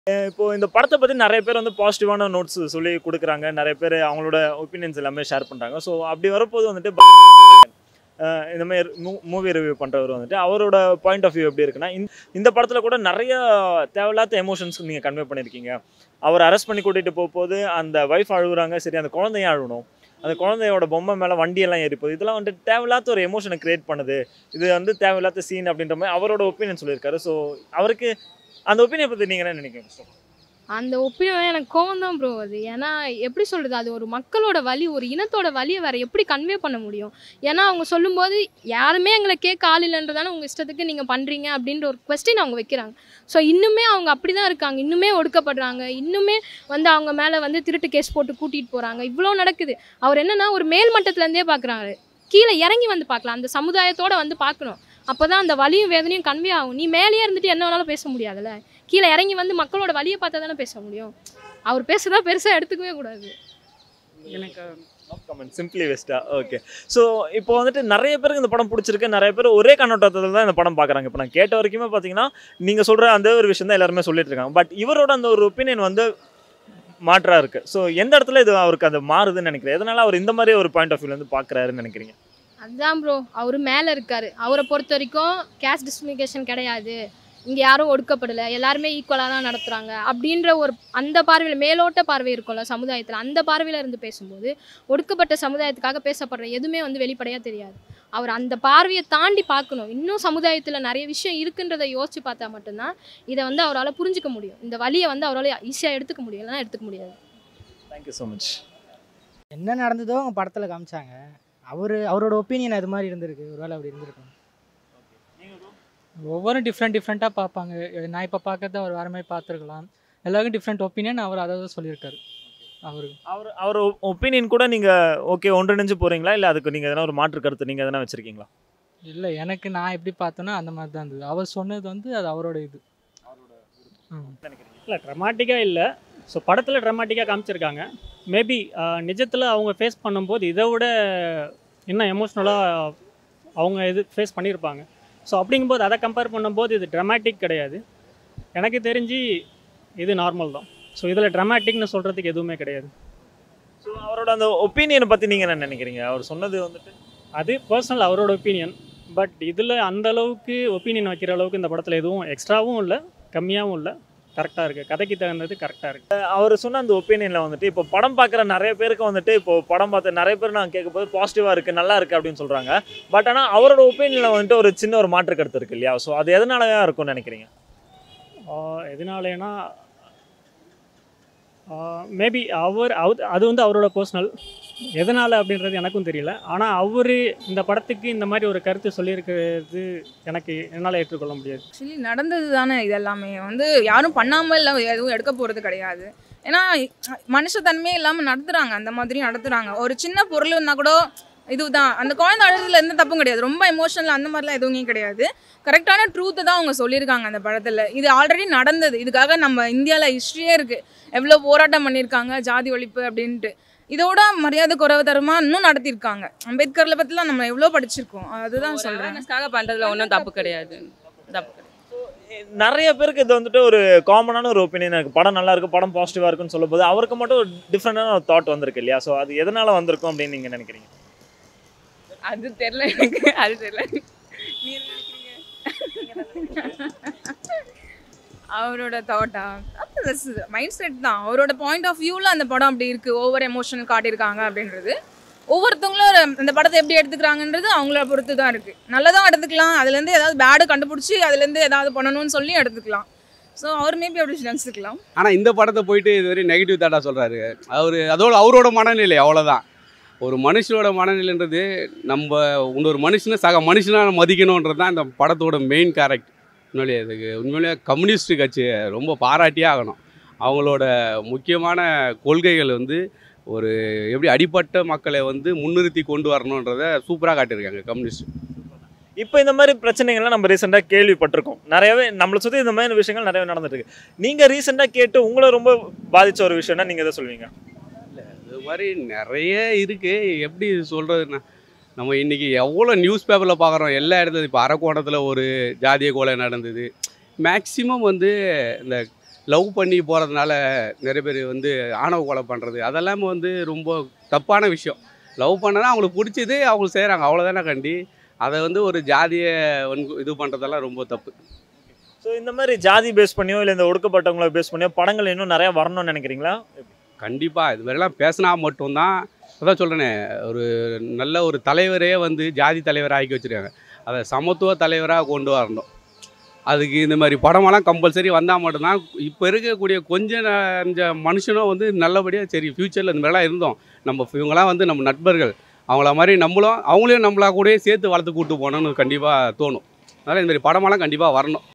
இப்போ இந்த படத்தை பற்றி நிறைய பேர் வந்து பாசிட்டிவான நோட்ஸ் சொல்லி கொடுக்குறாங்க நிறைய பேர் அவங்களோட ஒப்பீனியன்ஸ் எல்லாமே ஷேர் பண்ணுறாங்க ஸோ அப்படி வரப்போது வந்துட்டு ப- அஹ் இந்த மாதிரி மூவி ரிவ்யூ பண்ணுறவர் வந்துட்டு அவரோட பாயிண்ட் ஆஃப் வியூ எப்படி இருக்குன்னா இந்த- இந்த படத்தில் கூட நிறைய தேவையில்லாத எமோஷன்ஸ் நீங்கள் கன்வே பண்ணியிருக்கீங்க அவர் அரெஸ்ட் பண்ணி கூட்டிகிட்டு போகும்போது அந்த ஒய்ஃப் அழுகுறாங்க சரி அந்த குழந்தையும் அழுகணும் அந்த குழந்தையோட பொம்மை மேலே வண்டியெல்லாம் ஏறி போகுது இதெல்லாம் வந்துட்டு தேவையில்லாத ஒரு எமோஷனை கிரியேட் பண்ணுது இது வந்து தேவையில்லாத சீன் அப்படின்ற மாதிரி அவரோட ஒப்பீனியன் சொல்லியிருக்காரு ஸோ அவருக்கு அந்த ஒப்பீனியன் பற்றி நீங்கள் என்ன நினைக்கிறீங்க அந்த ஒப்பீனியன் எனக்கு கோவம் தான் ப்ரோ அது ஏன்னா எப்படி சொல்கிறது அது ஒரு மக்களோட வலி ஒரு இனத்தோட வலியை வேறு எப்படி கன்வே பண்ண முடியும் ஏன்னா அவங்க சொல்லும்போது யாருமே எங்களை கேட்க ஆள் இல்லைன்றதால உங்கள் இஷ்டத்துக்கு நீங்கள் பண்ணுறீங்க அப்படின்ற ஒரு கொஸ்டின் அவங்க வைக்கிறாங்க ஸோ இன்னுமே அவங்க அப்படி தான் இருக்காங்க இன்னுமே ஒடுக்கப்படுறாங்க இன்னுமே வந்து அவங்க மேலே வந்து திருட்டு கேஸ் போட்டு கூட்டிகிட்டு போகிறாங்க இவ்வளோ நடக்குது அவர் என்னன்னா ஒரு மேல் மட்டத்துலேருந்தே பார்க்குறாரு கீழே இறங்கி வந்து பார்க்கலாம் அந்த சமுதாயத்தோட வந்து பார்க்கணும் அப்போ தான் அந்த வலியும் வேதனையும் கன்வே ஆகும் நீ மேலேயே இருந்துட்டு என்ன வேணாலும் பேச முடியாதுல்ல கீழே இறங்கி வந்து மக்களோட வலியை பார்த்தா தானே பேச முடியும் அவர் பேசுறதா பெருசாக எடுத்துக்கவே கூடாது எனக்கு கமெண்ட் சிம்பிளி வெஸ்டா ஓகே ஸோ இப்போ வந்துட்டு நிறைய பேருக்கு இந்த படம் பிடிச்சிருக்கு நிறைய பேர் ஒரே கண்ணோட்டத்தில் தான் இந்த படம் பார்க்குறாங்க இப்போ நான் கேட்ட வரைக்குமே பார்த்தீங்கன்னா நீங்கள் சொல்கிற அந்த ஒரு விஷயம் தான் எல்லாருமே சொல்லிட்டு இருக்காங்க பட் இவரோட அந்த ஒரு ஒப்பீனியன் வந்து மாற்றா இருக்கு ஸோ எந்த இடத்துல இது அவருக்கு அது மாறுதுன்னு நினைக்கிறேன் எதனால அவர் இந்த மாதிரி ஒரு பாயிண்ட் ஆஃப் வியூல வந்து பார்க்குறாருன்னு நினைக்கிறீங்க அதுதான் ப்ரோ அவர் மேலே இருக்காரு அவரை பொறுத்த வரைக்கும் கேஸ்ட் டிஸ்மிகேஷன் கிடையாது இங்கே யாரும் ஒடுக்கப்படலை எல்லாருமே ஈக்குவலாக தான் நடத்துகிறாங்க அப்படின்ற ஒரு அந்த பார்வையில் மேலோட்ட பார்வை இருக்கும்ல சமுதாயத்தில் அந்த பார்வையில் இருந்து பேசும்போது ஒடுக்கப்பட்ட சமுதாயத்துக்காக பேசப்படுற எதுவுமே வந்து வெளிப்படையாக தெரியாது அவர் அந்த பார்வையை தாண்டி பார்க்கணும் இன்னும் சமுதாயத்தில் நிறைய விஷயம் இருக்குன்றதை யோசிச்சு பார்த்தா மட்டும்தான் இதை வந்து அவரால் புரிஞ்சுக்க முடியும் இந்த வலியை வந்து அவரால் ஈஸியாக எடுத்துக்க முடியும் இல்லைன்னா எடுத்துக்க முடியாது தேங்க்யூ ஸோ மச் என்ன நடந்ததோ அவங்க படத்தில் காமிச்சாங்க அவர் அவரோட ஒப்பீனியன் அது மாதிரி இருந்திருக்கு ஒருவேளை அப்படி இருந்திருக்கும் ஒவ்வொரு டிஃப்ரெண்ட் டிஃப்ரெண்ட்டாக பார்ப்பாங்க நான் இப்போ பார்க்கறத அவர் வேற மாதிரி பார்த்துருக்கலாம் எல்லாருக்கும் டிஃப்ரெண்ட் ஒப்பீனியன் அவர் அதை தான் சொல்லியிருக்காரு அவருக்கு அவர் அவர் ஒப்பீனியன் கூட நீங்கள் ஓகே ஒன்றிணைஞ்சு போகிறீங்களா இல்லை அதுக்கு நீங்கள் எதனா ஒரு மாற்று கருத்து நீங்கள் எதனா வச்சுருக்கீங்களா இல்லை எனக்கு நான் எப்படி பார்த்தேனோ அந்த மாதிரி தான் இருந்தது அவர் சொன்னது வந்து அது அவரோட இது ம். இல்லை ட்ரமாட்டிக்காக இல்லை ஸோ படத்தில் ட்ரமாட்டிக்காக காமிச்சிருக்காங்க மேபி நிஜத்தில் அவங்க ஃபேஸ் பண்ணும்போது இதை விட இன்னும் எமோஷ்னலாக அவங்க இது ஃபேஸ் பண்ணியிருப்பாங்க ஸோ அப்படிங்கும்போது அதை கம்பேர் பண்ணும்போது இது ட்ரமாட்டிக் கிடையாது எனக்கு தெரிஞ்சு இது நார்மல் தான் ஸோ இதில் ட்ரமாட்டிக்னு சொல்கிறதுக்கு எதுவுமே கிடையாது ஸோ அவரோட அந்த ஒப்பீனியனை பற்றி நீங்கள் என்ன நினைக்கிறீங்க அவர் சொன்னது வந்துட்டு அது பர்சனல் அவரோட ஒப்பீனியன் பட் இதில் அந்த அளவுக்கு ஒப்பீனியன் வைக்கிற அளவுக்கு இந்த படத்தில் எதுவும் எக்ஸ்ட்ராவும் இல்லை கம்மியாகவும் இல்லை கரெக்டாக இருக்குது கதைக்கு தகுந்தது கரெக்டாக இருக்குது அவர் சொன்ன அந்த ஒப்பீனியனில் வந்துட்டு இப்போ படம் பார்க்குற நிறைய பேருக்கு வந்துட்டு இப்போ படம் பார்த்து நிறைய பேர் நான் கேட்கும்போது பாசிட்டிவாக இருக்குது நல்லா இருக்குது அப்படின்னு சொல்கிறாங்க பட் ஆனால் அவரோட ஒப்பீனியனில் வந்துட்டு ஒரு சின்ன ஒரு மாற்று கருத்து இருக்கு இல்லையா ஸோ அது எதனாலயா இருக்கும்னு நினைக்கிறீங்க எதனாலேனா மேபி அவர் அவர் அது வந்து அவரோட பர்சனல் எதனால் அப்படின்றது எனக்கும் தெரியல ஆனால் அவர் இந்த படத்துக்கு இந்த மாதிரி ஒரு கருத்து சொல்லியிருக்கிறது எனக்கு என்னால் ஏற்றுக்கொள்ள முடியாது ஆக்சுவலி நடந்தது தானே இது எல்லாமே வந்து யாரும் பண்ணாமல் இல்லை எதுவும் எடுக்க போகிறது கிடையாது ஏன்னா மனுஷத்தன்மையே இல்லாமல் நடத்துகிறாங்க அந்த மாதிரி நடத்துகிறாங்க ஒரு சின்ன பொருள் இருந்தால் கூட இதுதான் அந்த குழந்தை அழுதுல எந்த தப்பும் கிடையாது ரொம்ப எமோஷனல் அந்த மாதிரிலாம் எதுவுமே கிடையாது கரெக்டான ட்ரூத்தை தான் அவங்க சொல்லியிருக்காங்க அந்த படத்தில் இது ஆல்ரெடி நடந்தது இதுக்காக நம்ம இந்தியாவில் ஹிஸ்ட்ரியே இருக்குது எவ்வளோ போராட்டம் பண்ணியிருக்காங்க ஜாதி ஒழிப்பு அப்படின்ட்டு இதோட மரியாதை குறைவு தரமா இன்னும் நடத்தியிருக்காங்க அம்பேத்கரில் பற்றிலாம் நம்ம எவ்வளோ படிச்சிருக்கோம் அதுதான் சொல்கிறேன் அவேர்னஸ்க்காக பண்ணுறதுல ஒன்றும் தப்பு கிடையாது தப்பு கிடையாது நிறைய பேருக்கு இது வந்துட்டு ஒரு காமனான ஒரு ஒப்பீனியன் இருக்குது படம் நல்லா இருக்கு படம் பாசிட்டிவாக இருக்குன்னு சொல்லும்போது அவருக்கு மட்டும் ஒரு டிஃப்ரெண்டான ஒரு தாட் வந்திருக்கு இல்லையா ஸோ அது எதனால வந்திருக்கும் அப்படின்னு நீங்கள் நினைக்கிறீங்க அது தெரியல எனக்கு அது தெரியல நீ என்ன நினைக்கிறீங்க? அவரோட தாட்டா மைண்ட் செட் தான் அவரோட பாயிண்ட் ஆஃப் வியூவில் அந்த படம் அப்படி இருக்குது ஓவர் எமோஷனல் காட்டியிருக்காங்க அப்படின்றது ஒவ்வொருத்தவங்களும் ஒரு- இந்த படத்தை எப்படி எடுத்துக்கிறாங்கன்றது அவங்கள பொறுத்து தான் இருக்குது நல்லதாக எடுத்துக்கலாம் அதுலேருந்து ஏதாவது பேடு கண்டுபிடிச்சி அதுலேருந்து ஏதாவது பண்ணணும்னு சொல்லி எடுத்துக்கலாம் ஸோ அவர் மேபி அப்படி நினச்சிக்கலாம் ஆனால் இந்த படத்தை போயிட்டு இதுவரை நெகட்டிவ் தாட்டாக சொல்கிறாரு அவர் அதோட அவரோட மனநிலை அவ்வளோதான் ஒரு மனுஷனோட மனநிலைன்றது நம்ம இன்னொரு மனுஷனை சக மனுஷனாக மதிக்கணுன்றது தான் இந்த படத்தோட மெயின் கேரக்ட் உண்மையிலேயே இதுக்கு உண்மையிலேயே கம்யூனிஸ்ட் கட்சியை ரொம்ப பாராட்டியே ஆகணும் அவங்களோட முக்கியமான கொள்கைகள் வந்து ஒரு எப்படி அடிப்பட்ட மக்களை வந்து முன்னிறுத்தி கொண்டு வரணுன்றதை சூப்பராக காட்டியிருக்காங்க கம்யூனிஸ்ட் இப்போ இந்த மாதிரி பிரச்சனைகள்லாம் நம்ம ரீசெண்டாக கேள்விப்பட்டிருக்கோம் நிறையவே நம்மளை சுற்றி இந்த மாதிரி விஷயங்கள் நிறையவே நடந்துட்டு இருக்கு நீங்கள் ரீசெண்டாக கேட்டு உங்களை ரொம்ப பாதிச்ச ஒரு விஷயம்னா நீங்கள் எதை சொல்வீங்க இது மாதிரி நிறைய இருக்குது எப்படி சொல்கிறதுண்ணா நம்ம இன்றைக்கி எவ்வளோ நியூஸ் பேப்பரில் பார்க்குறோம் எல்லா இடத்துல இப்போ அரக்கோணத்தில் ஒரு ஜாதிய கொலை நடந்தது மேக்ஸிமம் வந்து இந்த லவ் பண்ணி போகிறதுனால நிறைய பேர் வந்து ஆணவ கொலை பண்ணுறது அதெல்லாம் வந்து ரொம்ப தப்பான விஷயம் லவ் பண்ணனா அவங்களுக்கு பிடிச்சது அவங்க செய்கிறாங்க அவ்வளோதானே கண்டி அதை வந்து ஒரு ஜாதியை வன்கு இது பண்ணுறதெல்லாம் ரொம்ப தப்பு ஸோ இந்த மாதிரி ஜாதி பேஸ் பண்ணியோ இல்லை இந்த ஒடுக்கப்பட்டவங்கள பேஸ் பண்ணியோ படங்கள் இன்னும் நிறைய வரணும்னு நினைக்கிறீங்களா கண்டிப்பாக இது மாதிரிலாம் பேசினா மட்டும்தான் அதான் சொல்கிறேனே ஒரு நல்ல ஒரு தலைவரே வந்து ஜாதி தலைவராக ஆக்கி வச்சுருக்காங்க அதை சமத்துவ தலைவராக கொண்டு வரணும் அதுக்கு இந்த மாதிரி படமெல்லாம் கம்பல்சரி வந்தால் மட்டும்தான் இப்போ இருக்கக்கூடிய கொஞ்ச நஞ்ச மனுஷனும் வந்து நல்லபடியாக சரி ஃப்யூச்சரில் இந்த மாதிரிலாம் இருந்தோம் நம்ம இவங்களாம் வந்து நம்ம நண்பர்கள் அவங்கள மாதிரி நம்மளும் அவங்களையும் நம்மளா கூடயே சேர்த்து வளர்த்து கூட்டு போகணும்னு கண்டிப்பாக தோணும் அதனால் இந்த மாதிரி படமெல்லாம் கண்டிப்பாக வரணும்